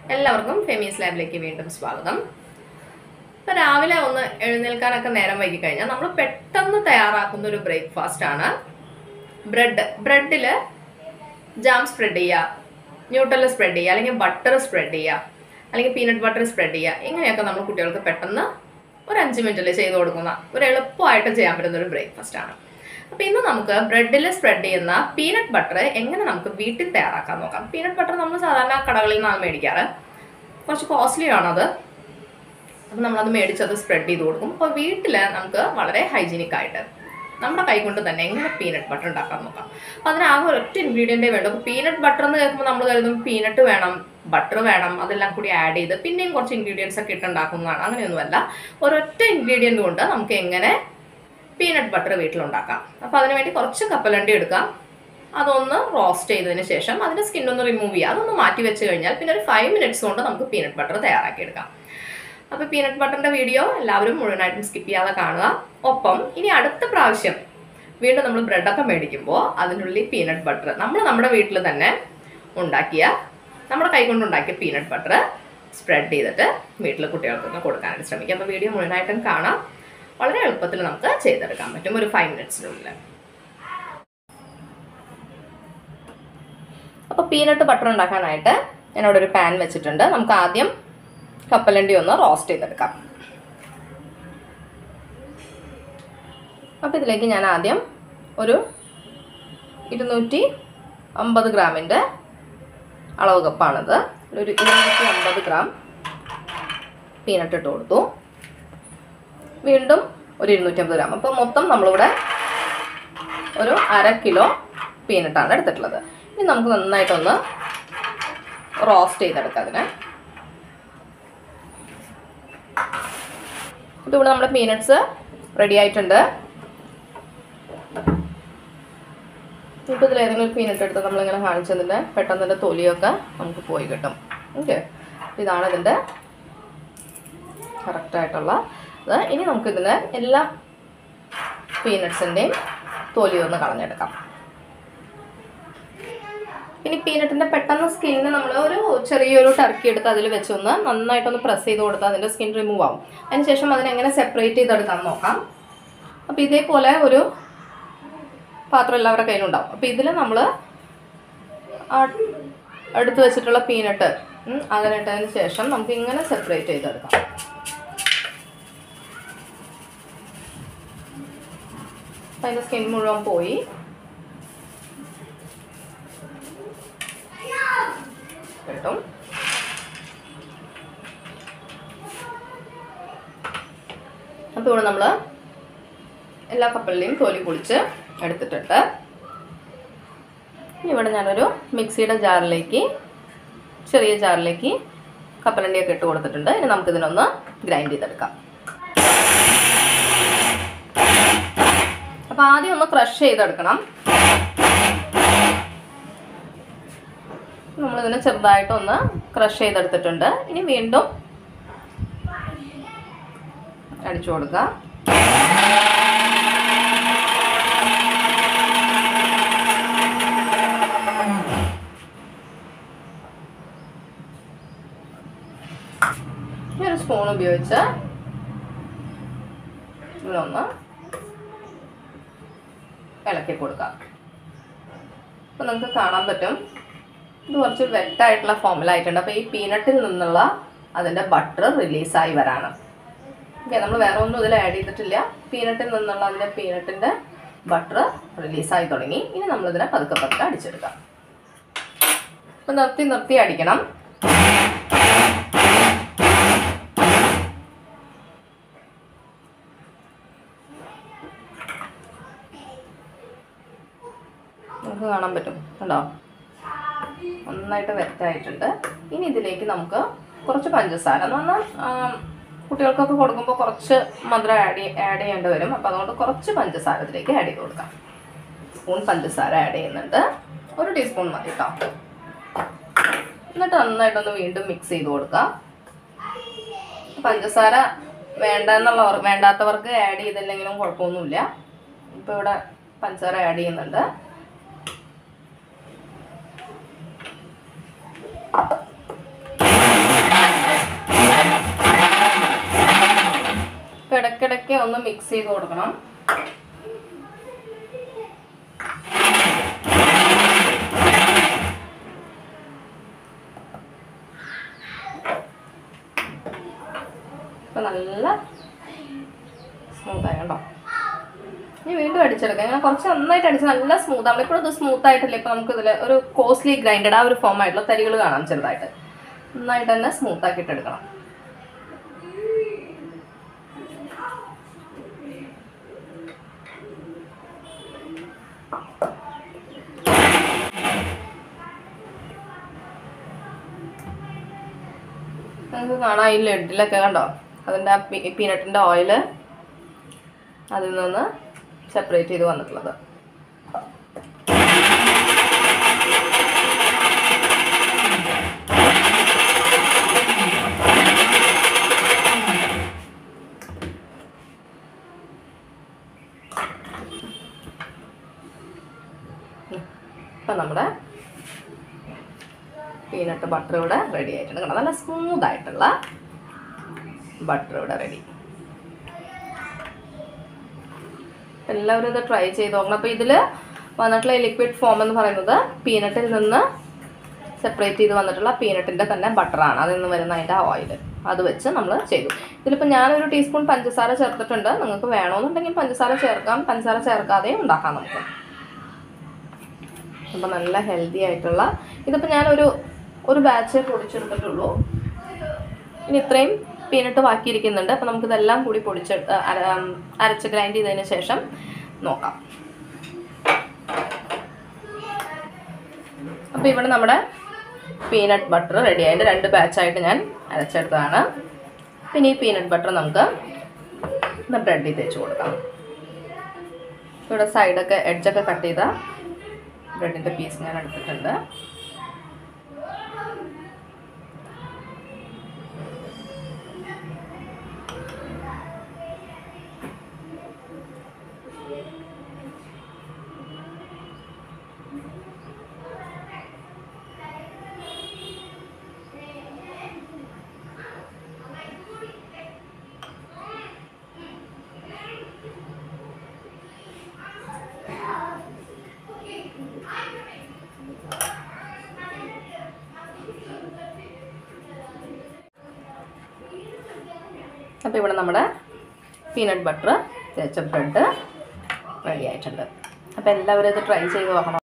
എല്ലാവർക്കും ഫെമീസ് ലാബിലേക്ക് വീണ്ടും സ്വാഗതം ഇപ്പൊ രാവിലെ ഒന്ന് എഴുന്നേൽക്കാനൊക്കെ നേരം വൈകി കഴിഞ്ഞാൽ നമ്മൾ പെട്ടെന്ന് തയ്യാറാക്കുന്ന ഒരു ബ്രേക്ക്ഫാസ്റ്റ് ആണ് ബ്രെഡ് ബ്രെഡില് ജാം സ്പ്രെഡ് ചെയ്യുക ന്യൂട്ടല്ല സ്പ്രെഡ് ചെയ്യുക അല്ലെങ്കിൽ ബട്ടർ സ്പ്രെഡ് ചെയ്യുക അല്ലെങ്കിൽ പീനട്ട് ബട്ടർ സ്പ്രെഡ് ചെയ്യുക ഇങ്ങനെയൊക്കെ നമ്മൾ കുട്ടികൾക്ക് പെട്ടെന്ന് ഒരു അഞ്ച് മിനിറ്റിൽ ചെയ്ത് കൊടുക്കുന്ന ഒരു എളുപ്പമായിട്ട് ചെയ്യാൻ പറ്റുന്ന ഒരു ബ്രേക്ക്ഫാസ്റ്റ് ആണ് അപ്പോൾ ഇന്ന് നമുക്ക് ബ്രെഡിൽ സ്പ്രെഡ് ചെയ്യുന്ന പീനട്ട് ബട്ടർ എങ്ങനെ നമുക്ക് വീട്ടിൽ തയ്യാറാക്കാൻ നോക്കാം പീനട്ട് ബട്ടർ നമ്മൾ സാധാരണ കടകളിൽ നിന്നാണ് മേടിക്കാറ് കുറച്ച് കോസ്റ്റ്ലി ആണത് അപ്പം നമ്മളത് മേടിച്ചത് സ്പ്രെഡ് ചെയ്ത് കൊടുക്കും അപ്പോൾ വീട്ടിൽ നമുക്ക് വളരെ ഹൈജീനിക് ആയിട്ട് നമ്മുടെ കൈ കൊണ്ട് തന്നെ എങ്ങനെ പീനട്ട് ബട്ടർ ഉണ്ടാക്കാൻ നോക്കാം അപ്പോൾ അതിനാകെ ഒരൊറ്റ ഇൻഗ്രീഡിയൻറ്റേ വേണ്ടു അപ്പോൾ പീനട്ട് ബട്ടർ എന്ന് കേൾക്കുമ്പോൾ നമ്മൾ കരുതും പീനട്ട് വേണം ബട്ടർ വേണം അതെല്ലാം കൂടി ആഡ് ചെയ്ത് പിന്നെയും കുറച്ച് ഇൻഗ്രീഡിയൻസ് ഒക്കെ ഇട്ടുണ്ടാക്കുന്നതാണ് അങ്ങനെയൊന്നുമല്ല ഒരൊറ്റ ഇൻഗ്രീഡിയൻറ്റ് കൊണ്ട് നമുക്ക് എങ്ങനെ പീനട്ട് ബട്ടർ വീട്ടിലുണ്ടാക്കാം അപ്പോൾ അതിന് വേണ്ടി കുറച്ച് കപ്പലണ്ടി എടുക്കാം അതൊന്ന് റോസ്റ്റ് ചെയ്തതിന് ശേഷം അതിൻ്റെ സ്കിന്നൊന്ന് റിമൂവ് ചെയ്യുക അതൊന്ന് മാറ്റി വെച്ച് കഴിഞ്ഞാൽ പിന്നെ ഒരു ഫൈവ് മിനിറ്റ്സ് കൊണ്ട് നമുക്ക് പീനട്ട് ബട്ടർ തയ്യാറാക്കി എടുക്കാം അപ്പോൾ പീനട്ട് ബട്ടറിൻ്റെ വീഡിയോ എല്ലാവരും മുഴുവനായിട്ടും സ്കിപ്പ് ചെയ്യാതെ കാണുക ഒപ്പം ഇനി അടുത്ത പ്രാവശ്യം വീണ്ടും നമ്മൾ ബ്രെഡൊക്കെ മേടിക്കുമ്പോൾ അതിനുള്ളിൽ പീനട്ട് ബട്ടർ നമ്മൾ നമ്മുടെ വീട്ടിൽ തന്നെ ഉണ്ടാക്കിയ നമ്മുടെ കൈകൊണ്ട് ഉണ്ടാക്കിയ പീനട്ട് ബട്ടർ സ്പ്രെഡ് ചെയ്തിട്ട് വീട്ടിൽ കുട്ടികൾക്കൊക്കെ കൊടുക്കാനായിട്ട് ശ്രമിക്കുക അപ്പോൾ വീഡിയോ മുഴുവനായിട്ടും കാണാം വളരെ എളുപ്പത്തിൽ നമുക്ക് ചെയ്തെടുക്കാൻ പറ്റും ഒരു ഫൈവ് മിനിറ്റ്സിനുള്ളിൽ അപ്പോൾ പീനട്ട് ബട്ടർ ഉണ്ടാക്കാനായിട്ട് ഞാനിവിടെ ഒരു പാൻ വെച്ചിട്ടുണ്ട് നമുക്ക് ആദ്യം കപ്പലണ്ടി ഒന്ന് റോസ്റ്റ് ചെയ്തെടുക്കാം അപ്പോൾ ഇതിലേക്ക് ഞാൻ ആദ്യം ഒരു ഇരുന്നൂറ്റി അമ്പത് ഗ്രാമിൻ്റെ അളവ് കപ്പാണിത് ഒരു ഇരുന്നൂറ്റി അമ്പത് ഗ്രാം പീനട്ട് ഇട്ട് കൊടുത്തു വീണ്ടും ഒരു ഇരുന്നൂറ്റമ്പത് ഗ്രാം അപ്പോൾ മൊത്തം നമ്മളിവിടെ ഒരു അര കിലോ പീനട്ടാണ് എടുത്തിട്ടുള്ളത് ഇനി നമുക്ക് നന്നായിട്ടൊന്ന് റോസ്റ്റ് ചെയ്തെടുക്കാം അതിനെ ഇപ്പോൾ ഇവിടെ നമ്മുടെ പീനട്ട്സ് റെഡി ആയിട്ടുണ്ട് ഇപ്പോൾ ഇതിൽ ഏതെങ്കിലും ഒരു പീനട്ട് എടുത്ത് നമ്മളിങ്ങനെ കാണിച്ചതിൻ്റെ പെട്ടെന്ന് ഇതിൻ്റെ തൊലിയൊക്കെ നമുക്ക് പോയി കിട്ടും ഓക്കെ ഇതാണ് ഇതിൻ്റെ കറക്റ്റായിട്ടുള്ള ഇത് ഇനി നമുക്കിതിന് എല്ലാ പീനട്ട്സിൻ്റെയും തൊലി ഒന്ന് കളഞ്ഞെടുക്കാം ഇനി പീനട്ടിൻ്റെ പെട്ടെന്ന് സ്കിന്നിന് നമ്മൾ ഒരു ചെറിയൊരു ടർക്കി എടുത്ത് അതിൽ വെച്ചൊന്ന് നന്നായിട്ടൊന്ന് പ്രസ് ചെയ്ത് കൊടുത്താൽ അതിൻ്റെ സ്കിൻ റിമൂവ് ആവും അതിനുശേഷം അതിനെങ്ങനെ സെപ്പറേറ്റ് ചെയ്തെടുക്കാം നോക്കാം അപ്പോൾ ഇതേപോലെ ഒരു പാത്രം എല്ലാവരുടെ കയ്യിലുണ്ടാവും അപ്പോൾ ഇതിൽ നമ്മൾ എടുത്ത് വെച്ചിട്ടുള്ള പീനട്ട് അതിനിട്ടതിന് ശേഷം നമുക്ക് ഇങ്ങനെ സെപ്പറേറ്റ് ചെയ്തെടുക്കാം അപ്പം അതിൻ്റെ സ്കിൻ മുഴുവൻ പോയി കിട്ടും അപ്പോൾ ഇവിടെ നമ്മൾ എല്ലാ കപ്പലിലെയും തൊലി പൊളിച്ച് എടുത്തിട്ടുണ്ട് ഇനി ഇവിടെ ഞാനൊരു മിക്സിയുടെ ജാറിലേക്ക് ചെറിയ ജാറിലേക്ക് കപ്പലണ്ടിയൊക്കെ ഇട്ട് കൊടുത്തിട്ടുണ്ട് ഇനി നമുക്കിതിനൊന്ന് ഗ്രൈൻഡ് ചെയ്തെടുക്കാം അപ്പോൾ ആദ്യം ഒന്ന് ക്രഷ് ചെയ്തെടുക്കണം നമ്മളിതിനെ ചെറുതായിട്ടൊന്ന് ക്രഷ് ചെയ്തെടുത്തിട്ടുണ്ട് ഇനി വീണ്ടും അടിച്ചു കൊടുക്കുക ഈ ഒരു സ്പൂൺ ഉപയോഗിച്ച് ഇതിലൊന്ന് ഇളക്കി കൊടുക്കാം അപ്പോൾ നമുക്ക് കാണാൻ പറ്റും ഇത് കുറച്ച് വെറ്റായിട്ടുള്ള ഫോമിലായിട്ടുണ്ട് അപ്പോൾ ഈ പീനട്ടിൽ നിന്നുള്ള അതിൻ്റെ ബട്ടർ റിലീസായി വരാണ് ഓക്കെ നമ്മൾ വേറെ ഒന്നും ഇതിൽ ആഡ് ചെയ്തിട്ടില്ല പീനട്ടിൽ നിന്നുള്ള അതിൻ്റെ പീനട്ടിൻ്റെ ബട്ടർ റിലീസായി തുടങ്ങി ഇനി നമ്മളിതിനെ പതുക്കെ പതുക്കെ അടിച്ചെടുക്കാം അപ്പോൾ നിർത്തി നിർത്തി അടിക്കണം നമുക്ക് കാണാൻ പറ്റും കണ്ടോ നന്നായിട്ട് വെറ്റായിട്ടുണ്ട് ഇനി ഇതിലേക്ക് നമുക്ക് കുറച്ച് പഞ്ചസാര എന്ന് പറഞ്ഞാൽ കുട്ടികൾക്കൊക്കെ കൊടുക്കുമ്പോൾ കുറച്ച് മധുരം ആഡ് ആഡ് ചെയ്യേണ്ടി വരും അപ്പോൾ അതുകൊണ്ട് കുറച്ച് പഞ്ചസാര ഇതിലേക്ക് ആഡ് ചെയ്ത് കൊടുക്കാം സ്പൂൺ പഞ്ചസാര ആഡ് ചെയ്യുന്നുണ്ട് ഒരു ടീസ്പൂൺ മതി കേട്ടോ എന്നിട്ട് നന്നായിട്ടൊന്ന് വീണ്ടും മിക്സ് ചെയ്ത് കൊടുക്കാം പഞ്ചസാര വേണ്ട എന്നുള്ളവർ വേണ്ടാത്തവർക്ക് ആഡ് ചെയ്തില്ലെങ്കിലും കുഴപ്പമൊന്നുമില്ല ഇപ്പോൾ ഇവിടെ പഞ്ചസാര ആഡ് ചെയ്യുന്നുണ്ട് ഒന്ന് മിക്സ് ചെയ്ത് കൊടുക്കണം ഇപ്പം നല്ല സ്മൂത്തായി കണ്ടോ ഇനി വീണ്ടും അടിച്ചെടുക്കാം ഇങ്ങനെ കുറച്ച് നന്നായിട്ട് അടിച്ച് നല്ല സ്മൂത്ത് ആണ് ഇപ്പോഴും ഇത് സ്മൂത്ത് ആയിട്ടല്ലേ ഇപ്പം നമുക്ക് ഇതിൽ ഒരു കോസ്റ്റ്ലി ഗ്രൈൻഡഡ് ആ ഒരു ഫോം ആയിട്ടുള്ള തരികൾ കാണാം ചെറുതായിട്ട് നന്നായിട്ട് തന്നെ സ്മൂത്ത് ആക്കിയിട്ട് എടുക്കണം നമുക്ക് കാണാം ഈ ലഡിലൊക്കെ കണ്ടോ അതിൻ്റെ ആ പീനട്ടിൻ്റെ ഓയില് അതിൽ നിന്ന് സെപ്പറേറ്റ് ചെയ്ത് വന്നിട്ടുള്ളത് ഇപ്പം നമ്മുടെ പീനട്ട് ബട്ടർ ഇവിടെ റെഡി ആയിട്ടുണ്ട് കണ്ടോ നല്ല സ്മൂത്ത് ആയിട്ടുള്ള ബട്ടർ ഇവിടെ റെഡി എല്ലാവരും ഇത് ട്രൈ ചെയ്ത് നോക്കണം അപ്പോൾ ഇതിൽ വന്നിട്ടുള്ള ലിക്വിഡ് ഫോം എന്ന് പറയുന്നത് പീനട്ടിൽ നിന്ന് സെപ്പറേറ്റ് ചെയ്ത് വന്നിട്ടുള്ള പീനട്ടിൻ്റെ തന്നെ ബട്ടറാണ് അതിൽ നിന്ന് വരുന്ന അതിൻ്റെ ഓയിൽ അത് വെച്ച് നമ്മൾ ചെയ്തു ഇതിലിപ്പോൾ ഞാനൊരു ടീസ്പൂൺ പഞ്ചസാര ചേർത്തിട്ടുണ്ട് നിങ്ങൾക്ക് വേണമെന്നുണ്ടെങ്കിൽ പഞ്ചസാര ചേർക്കാം പഞ്ചസാര ചേർക്കാതെയും ഉണ്ടാക്കാം നമുക്ക് അപ്പോൾ നല്ല ഹെൽത്തി ആയിട്ടുള്ള ഇതിപ്പോൾ ഞാനൊരു ഒരു ബാച്ച് പൊടിച്ചെടുത്തിട്ടുള്ളൂ ഇനി ഇത്രയും പീനട്ട് ബാക്കിയിരിക്കുന്നുണ്ട് അപ്പോൾ നമുക്കിതെല്ലാം കൂടി പൊടിച്ച് അര അരച്ച് ഗ്രൈൻഡ് ചെയ്തതിന് ശേഷം നോക്കാം അപ്പോൾ ഇവിടെ നമ്മുടെ പീനട്ട് ബട്ടർ റെഡി ആയിട്ട് രണ്ട് ബാച്ചായിട്ട് ഞാൻ അരച്ചെടുത്തതാണ് പിന്നെ ഈ പീനട്ട് ബട്ടർ നമുക്ക് ബ്രെഡിൽ തേച്ച് കൊടുക്കാം ഇവിടെ സൈഡൊക്കെ എഡ്ജൊക്കെ കട്ട് ചെയ്ത ബ്രെഡിൻ്റെ പീസ് ഞാൻ എടുത്തിട്ടുണ്ട് അപ്പോൾ ഇവിടെ നമ്മുടെ പീനട്ട് ബട്ടർ തേച്ച ബ്രെഡ് റെഡി ആയിട്ടുണ്ട് അപ്പോൾ എല്ലാവരും ഇത് ട്രൈ ചെയ്ത് നോക്കണം